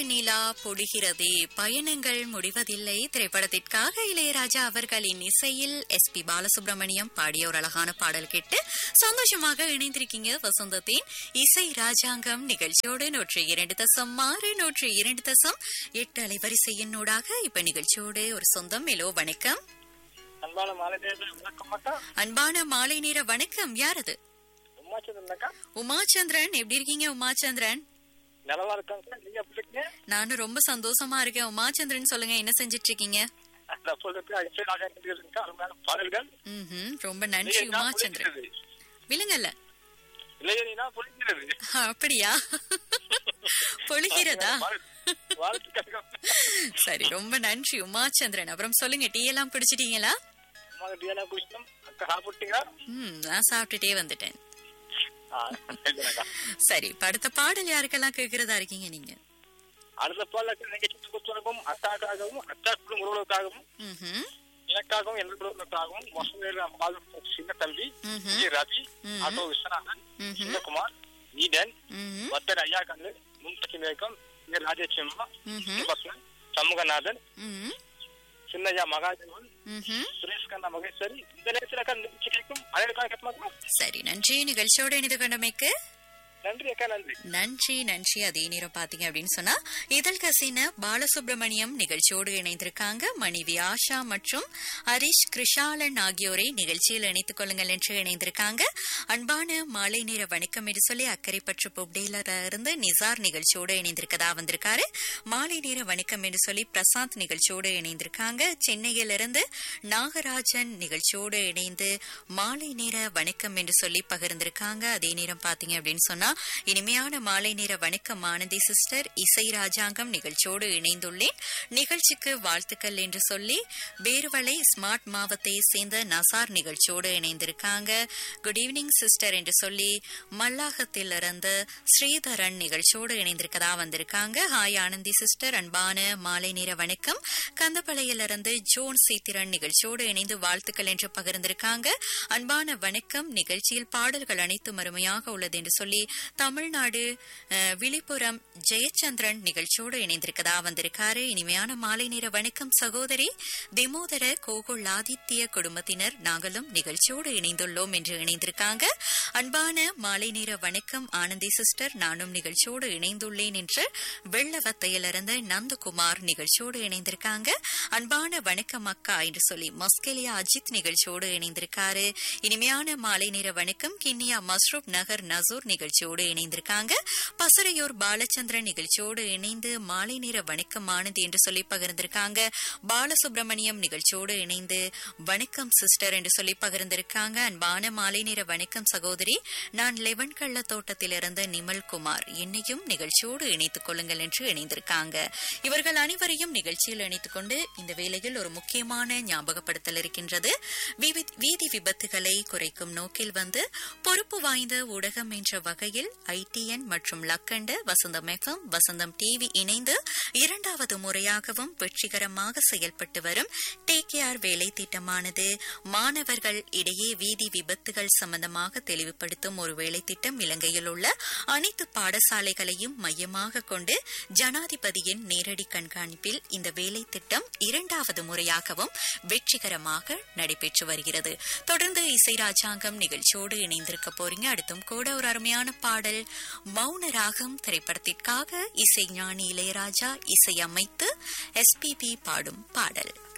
நிலா பொழிகிறதே பயணங்கள் முடிவதில்லை திரைப்படத்திற்காக இளையராஜா அவர்களின் இசையில் எஸ் பி பாலசுப்ரமணியம் பாடிய ஒரு அழகான பாடல் கேட்டு சந்தோஷமாக இணைந்திருக்கீங்க வசந்தத்தின் இசை ராஜாங்கம் நிகழ்ச்சியோடு நூற்றி இரண்டு தசம் ஆறு நூற்றி இரண்டு தசம் எட்டு அலைவரிசையின் ஊடாக இப்ப நிகழ்ச்சியோடு ஒரு சொந்தம் எலோ வணக்கம் அன்பான மாலை நேரம் வணக்கம் அக்கா அன்பான மாலை நேர வணக்கம் யார் அது உமாச்சந்திரன் அக்கா உமாச்சந்திரன் எப்படி இருக்கீங்க உமாச்சந்திரன் நலமா இருக்காங்க நீங்க எப்படி இருக்கீங்க நானும் ரொம்ப சந்தோஷமா இருக்கேன் உமாச்சந்திரன் சொல்லுங்க என்ன செஞ்சிட்டு இருக்கீங்க அந்த பொழுதுக்கு அஜய் ராஜா இருக்கா அருமையான பாடல்கள் ம்ஹும். ரொம்ப நன்றி இல்லையா, உமாச்சந்திரன் பொழிகிறது. விழுங்கல்ல இல்லையா பொழிக்கிறது அப்படியா பொழிகிறதா வாழ்த்துக்கள் சரி ரொம்ப நன்றி உமாச்சந்திரன் அப்புறம் சொல்லுங்க டீ எல்லாம் குடிச்சிட்டீங்களா அம்மா டியானா குடிச்சோம் அக்கா சாப்பிட்டீங்களா ம் நான் சாப்பிட்டுட்டே வந்துட்டேன் ஆ, சரி அக்கா. சரி இப்ப அடுத்த பாடல் யாருக்கெல்லாம் கேக்குறதா இருக்கீங்க நீங்க அடுத்த பாடலுக்கு நிகழ்ச்சி கொடுத்தவருக்கும் அக்காக்காகவும் அக்கா குடும்ப உறவுகளுக்காகவும் ம்ஹும். எனக்காகவும் என் குடும்பத்துக்காகவும் வசந்த சின்ன தம்பி ம்ஹும். விஜய் ரவி ம்ஹும். ஆட்டோ விஸ்வநாதன் ம்ஹும். சிவகுமார் ஈடன் ம்ஹும். வத்தர் ஐயா கண்ணு மும்தகி மேகம் இங்க ராஜேச்சம்மா ம்ஹும். பத்மன் சண்முகநாதன் ம்ஹும். சின்னையா மகாதேவன் ம்ஹும். சுரேஷ் கண்ணா மகேஸ்வரி இந்த நேரத்தில் அக்கா நிகழ்ச்சி கேட்கும் அதற்காக கேட்பாங்களா சரி நன்றி நிகழ்ச்சியோடு இணைந்து கொண்டமைக்கு நன்றி அக்கா நன்றி நன்றி நன்றி அதே நேரம் பாத்தீங்க அப்படின்னு சொன்னா இதழ் கசின பாலசுப்ரமணியம் நிகழ்ச்சியோடு இணைந்திருக்காங்க மனைவி ஆஷா மற்றும் ஹரிஷ் கிருஷாலன் ஆகியோரை நிகழ்ச்சியில் இணைத்துக் கொள்ளுங்கள் என்று இணைந்திருக்காங்க அன்பான மாலை நேர வணக்கம் என்று சொல்லி அக்கறைப்பற்று பொப்டேல இருந்து நிசார் நிகழ்ச்சியோடு இணைந்திருக்கதா வந்திருக்காரு மாலை நேர வணக்கம் என்று சொல்லி பிரசாந்த் நிகழ்ச்சியோடு இணைந்திருக்காங்க சென்னையிலிருந்து நாகராஜன் நிகழ்ச்சியோடு இணைந்து மாலை நேர வணக்கம் என்று சொல்லி பகிர்ந்திருக்காங்க அதே நேரம் பாத்தீங்க அப்படின்னு சொன்னா இனிமையான மாலை நேர வணக்கம் ஆனந்தி சிஸ்டர் இசை ராஜாங்கம் நிகழ்ச்சியோடு இணைந்துள்ளேன் நிகழ்ச்சிக்கு வாழ்த்துக்கள் என்று சொல்லி பேருவளை ஸ்மார்ட் மாவத்தை சேர்ந்த நசார் நிகழ்ச்சியோடு இணைந்திருக்காங்க குட் ஈவினிங் சிஸ்டர் என்று சொல்லி மல்லாகத்தில் இருந்து ஸ்ரீதரன் நிகழ்ச்சியோடு இணைந்திருக்கதா வந்திருக்காங்க ஹாய் ஆனந்தி சிஸ்டர் அன்பான மாலை நேர வணக்கம் கந்தப்பளையிலிருந்து ஜோன் சீத்திரன் நிகழ்ச்சியோடு இணைந்து வாழ்த்துக்கள் என்று பகிர்ந்திருக்காங்க அன்பான வணக்கம் நிகழ்ச்சியில் பாடல்கள் அனைத்தும் அருமையாக உள்ளது என்று சொல்லி தமிழ்நாடு அஹ், விழிப்புரம் ஜெயச்சந்திரன் நிகழ்ச்சியோடு இணைந்திருக்கதா வந்திருக்காரு இனிமையான மாலை நேர வணக்கம் சகோதரி திமோதர கோகுல் ஆதித்ய குடும்பத்தினர் நாங்களும் நிகழ்ச்சியோடு இணைந்துள்ளோம் என்று இணைந்திருக்காங்க அன்பான மாலை நேர வணக்கம் ஆனந்தி சிஸ்டர் நானும் நிகழ்ச்சியோடு இணைந்துள்ளேன் என்று வெள்ளவத்தையிலிருந்து நந்தகுமார் நிகழ்ச்சியோடு இணைந்திருக்காங்க அன்பான வணக்கம் அக்கா என்று சொல்லி மஸ்கெலியா அஜித் நிகழ்ச்சியோடு இணைந்திருக்காரு இனிமையான மாலை நேர வணக்கம் கிண்ணியா மஸ்ரூப் நகர் நசூர் நிகழ்ச்சியோடு இணைந்திருக்காங்க பசரையூர் பாலச்சந்திரன் நிகழ்ச்சியோடு இணைந்து மாலை நேர வணக்கம் ஆனந்தி என்று சொல்லி பகிர்ந்திருக்காங்க பாலசுப்ரமணியம் நிகழ்ச்சியோடு இணைந்து வணக்கம் சிஸ்டர் என்று சொல்லி பகிர்ந்திருக்காங்க அன்பான மாலை நேர வணக்கம் சகோதரி நான் லெவன் கள்ள தோட்டத்திலிருந்து நிமல் குமார் என்னையும் நிகழ்ச்சியோடு இணைத்துக் கொள்ளுங்கள் என்று இணைந்திருக்காங்க இவர்கள் அனைவரையும் நிகழ்ச்சியில் இணைத்துக் கொண்டு இந்த வேளையில் ஒரு முக்கியமான ஞாபகப்படுத்தல் இருக்கின்றது விவி- வீதி விபத்துகளை குறைக்கும் நோக்கில் வந்து பொறுப்பு வாய்ந்த ஊடகம் என்ற வகையில் ஐடிஎன் மற்றும் லக்கண்ட வசந்தம் எஃப்எம் வசந்தம் டிவி இணைந்து இரண்டாவது முறையாகவும் வெற்றிகரமாக செயல்பட்டு வரும் டேக் கேர் வேலை திட்டமானது மாணவர்கள் இடையே வீதி விபத்துகள் சம்பந்தமாக தெளிவுபடுத்தும் ஒரு வேலை திட்டம் இலங்கையில் உள்ள அனைத்து பாடசாலைகளையும் மையமாக கொண்டு ஜனாதிபதியின் நேரடி கண்காணிப்பில் இந்த வேலை திட்டம் இரண்டாவது முறையாகவும் வெற்றிகரமாக நடைபெற்று வருகிறது தொடர்ந்து இசை ராஜாங்கம் நிகழ்ச்சியோடு இணைந்திருக்க போறீங்க அடுத்தும் கூட ஒரு அருமையான பாடல் மௌன ராகம் திரைப்படத்திற்காக இசை ஞானி இளையராஜா இசையமைத்து எஸ்பிபி பாடும் பாடல்